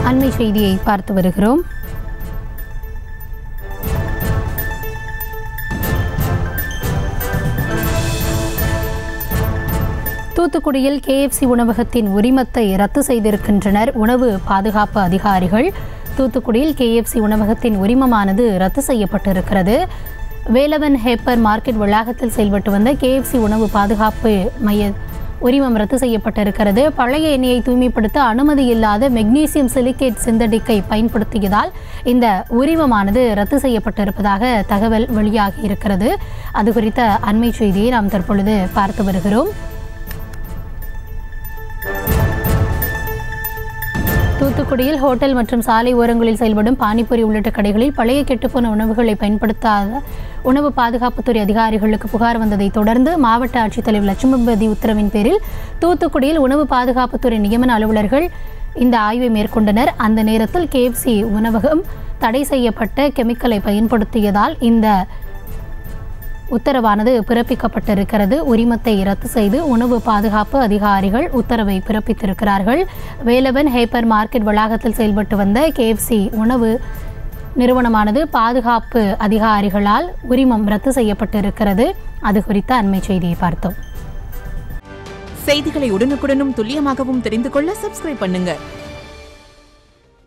அண்மை செய்தியை பார்த்து வருகிறோம் தூத்துக்குடியில் கேஎஃப்சி உணவகத்தின் உரிமத்தை ரத்து செய்திருக்கின்றனர் உணவு பாதுகாப்பு அதிகாரிகள் தூத்துக்குடியில் கேஎஃப்சி உணவகத்தின் உரிமமானது ரத்து செய்யப்பட்டிருக்கிறது வேலவன் ஹேப்பர் மார்க்கெட் வளாகத்தில் செயல்பட்டு வந்த கேஎஃப்சி உணவு பாதுகாப்பு மைய உரிமம் ரத்து செய்யப்பட்டிருக்கிறது பழைய எண்ணெயை தூய்மைப்படுத்த அனுமதி இல்லாத மெக்னீசியம் சிலிகேட் சிந்தடிக்கை பயன்படுத்தியதால் இந்த உரிமமானது ரத்து செய்யப்பட்டிருப்பதாக தகவல் வெளியாகி இருக்கிறது அது குறித்த அண்மை செய்தியை நாம் தற்பொழுது பார்த்து வருகிறோம் தூத்துக்குடியில் ஹோட்டல் மற்றும் சாலை ஓரங்களில் செயல்படும் பானிபூரி உள்ளிட்ட கடைகளில் பழைய கெட்டுப்போன உணவுகளை பயன்படுத்தாத உணவு பாதுகாப்புத்துறை அதிகாரிகளுக்கு புகார் வந்ததை தொடர்ந்து மாவட்ட ஆட்சித்தலைவர் லட்சுமிபதி உத்தரவின் பேரில் தூத்துக்குடியில் உணவு பாதுகாப்புத்துறை நியமன அலுவலர்கள் இந்த ஆய்வை மேற்கொண்டனர் அந்த நேரத்தில் கேஎஃப்சி உணவகம் தடை செய்யப்பட்ட கெமிக்கலை பயன்படுத்தியதால் இந்த உத்தரவானது பிறப்பிக்கப்பட்டிருக்கிறது உரிமத்தை ரத்து செய்து உணவு பாதுகாப்பு அதிகாரிகள் உத்தரவை பிறப்பித்திருக்கிறார்கள் வேலவன் ஹேப்பர் மார்க்கெட் வளாகத்தில் செயல்பட்டு வந்த கேஎஃப்சி உணவு நிறுவனமானது பாதுகாப்பு அதிகாரிகளால் உரிமம் ரத்து செய்யப்பட்டிருக்கிறது அது குறித்த அண்மை செய்தியை பார்த்தோம் செய்திகளை உடனுக்குடனும் துல்லியமாகவும் தெரிந்து கொள்ள சப்ஸ்கிரைப் பண்ணுங்க